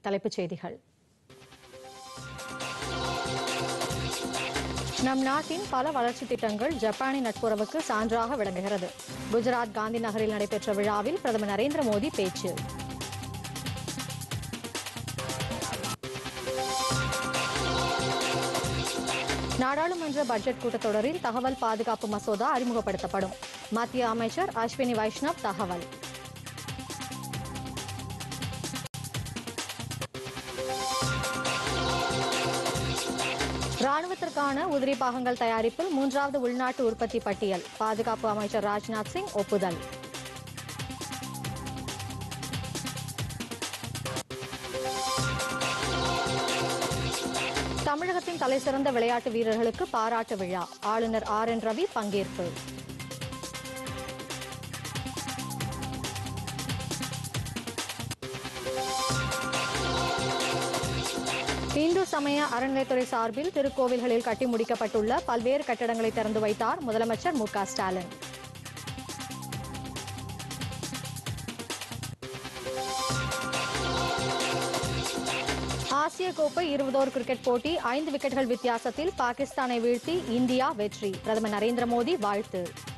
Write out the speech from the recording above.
தலைப்புச் செய்திகள் நம் நாட்டின் பல வளர்ச்சி திட்டங்கள் ஜப்பானின் நட்புறவுக்கு சான்றாக விளங்குகிறது குஜராத் காந்தி நகரில் நடைபெற்ற விழாவில் பிரதமர் நரேந்திர மோடி பேச்சு நாடாளுமன்ற பட்ஜெட் கூட்டத்தொடரில் தகவல் பாதுகாப்பு மசோதா அறிமுகப்படுத்தப்படும் மத்திய அமைச்சர் அஸ்வினி வைஷ்ணவ் தகவல் ராணுவத்திற்கான உதிரி பாகங்கள் தயாரிப்பில் மூன்றாவது உள்நாட்டு உற்பத்தி பட்டியல் பாதுகாப்பு அமைச்சர் ராஜ்நாத் சிங் ஒப்புதல் தமிழகத்தின் தலைசிறந்த விளையாட்டு வீரர்களுக்கு பாராட்டு விழா ஆளுநர் ஆர் என் ரவி பங்கேற்பு இந்து சமய அறநிலைத்துறை சார்பில் திருக்கோவில்களில் கட்டி முடிக்கப்பட்டுள்ள பல்வேறு கட்டடங்களை திறந்து வைத்தார் முதலமைச்சர் மு க ஸ்டாலின் ஆசிய கோப்பை இருபதோர் கிரிக்கெட் போட்டி ஐந்து விக்கெட்டுகள் வித்தியாசத்தில் பாகிஸ்தானை வீழ்த்தி இந்தியா வெற்றி பிரதமர் நரேந்திர மோடி வாழ்த்து